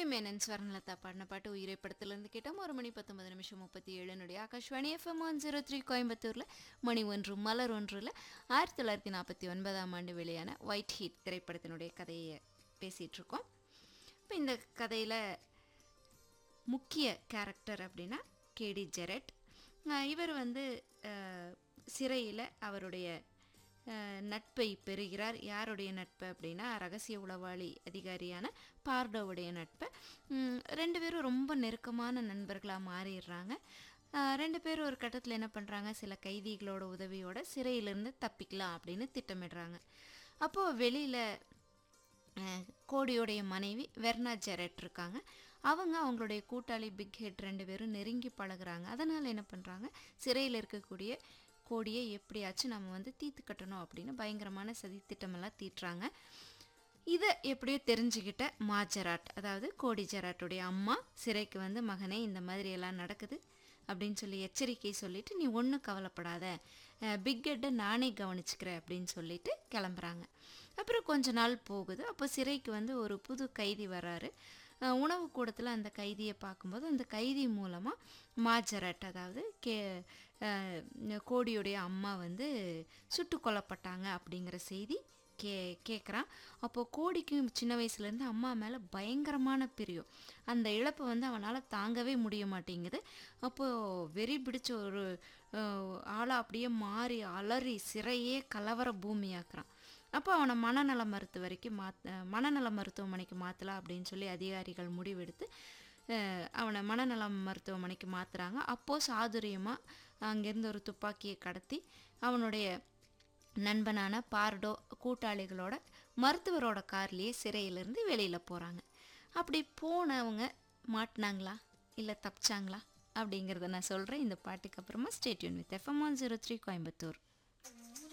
மேனன் ஸ்வர்ணலதா பாடின பாட்டு உயிரை படத்துலேருந்து கேட்டோம் ஒரு மணி பத்தொன்பது நிமிஷம் முப்பத்தி ஏழுனுடைய Akashvani FM one zero three கோயம்புத்தூரில் மணி ஒன்று மலர் ஒன்றில் ஆயிரத்தி தொள்ளாயிரத்தி நாற்பத்தி ஒன்பதாம் ஆண்டு வெளியான ஒயிட் ஹீட் திரைப்படத்தினுடைய கதையை பேசிகிட்டு இருக்கோம் இப்போ இந்த கதையில் முக்கிய கேரக்டர் அப்படின்னா கேடி ஜெரட் அஹ் இவர் வந்து சிறையில் அவருடைய அஹ், நட்பை பெறுகிறார் யாருடைய நட்பு அப்படின்னா ரகசிய உளவாளி அதிகாரியான பார்டோவுடைய நட்பை உம், ரெண்டு பேரும் ரொம்ப நெருக்கமான நண்பர்களாக மாறிடுறாங்க அஹ், ரெண்டு பேரும் ஒரு கட்டத்தில் என்ன பண்ணுறாங்க சில கைதிகளோட உதவியோட சிறையிலேருந்து தப்பிக்கலாம் அப்படின்னு திட்டமிடுறாங்க அப்போது வெளியில் அஹ், கோடியோடைய மனைவி வெர்னா ஜெரட் இருக்காங்க அவங்க அவங்களுடைய கூட்டாளி பிக் ஹெட் ரெண்டு பேரும் நெருங்கி பழகுறாங்க அதனால் என்ன பண்ணுறாங்க சிறையில் இருக்கக்கூடிய கோடியை எப்படியாச்சும் நம்ம வந்து தீர்த்து கட்டணும் அப்படின்னு பயங்கரமான சதி திட்டமெல்லாம் தீட்டுறாங்க இதை எப்படியோ தெரிஞ்சுக்கிட்ட மாஜராட் அதாவது கோடி ஜெராட்டுடைய அம்மா சிறைக்கு வந்து மகனே இந்த மாதிரி எல்லாம் நடக்குது அப்படின்னு சொல்லி எச்சரிக்கை சொல்லிட்டு நீ ஒன்றும் கவலைப்படாத பிக் ஹெட்டை நானே கவனிச்சுக்கிறேன் அப்படின்னு சொல்லிட்டு கிளம்புறாங்க அப்புறம் கொஞ்ச நாள் போகுது அப்போ சிறைக்கு வந்து ஒரு புது கைதி வராரு அஹ் உணவு கூடத்தில் அந்த கைதியை பார்க்கும்போது அந்த கைதி மூலமாக மாஜரட் அதாவது கே அஹ் கோடியுடைய அம்மா வந்து சுட்டு கொல்லப்பட்டாங்க அப்படிங்கிற செய்தி கே கேட்குறான் அப்போது கோடிக்கும் சின்ன வயசுலேருந்து அம்மா மேலே பயங்கரமான பிரியம் அந்த இழப்பை வந்து அவனால் தாங்கவே முடிய மாட்டேங்குது அப்போது வெறி பிடிச்ச ஒரு ஆளாக அப்படியே மாறி அலறி சிறையே கலவர பூமியாக்குறான் அப்போ அவனை மனநல மருத்துவரைக்கு மாத் மனநல மருத்துவமனைக்கு மாற்றலாம் அப்படின்னு சொல்லி அதிகாரிகள் முடிவெடுத்து அஹ், அவனை மனநல மருத்துவமனைக்கு மாற்றுறாங்க அப்போது சாதுரியமாக அங்கேருந்து ஒரு துப்பாக்கியை கடத்தி அவனுடைய நண்பனான பார்டோ கூட்டாளிகளோட மருத்துவரோட கார்லேயே சிறையிலேருந்து வெளியில் போகிறாங்க அப்படி போனவங்க மாட்டினாங்களா இல்லை தப்பிச்சாங்களா அப்படிங்கிறத நான் சொல்கிறேன் இந்த பாட்டுக்கு அப்புறமா stay tuned with FM one zero three Coimbatore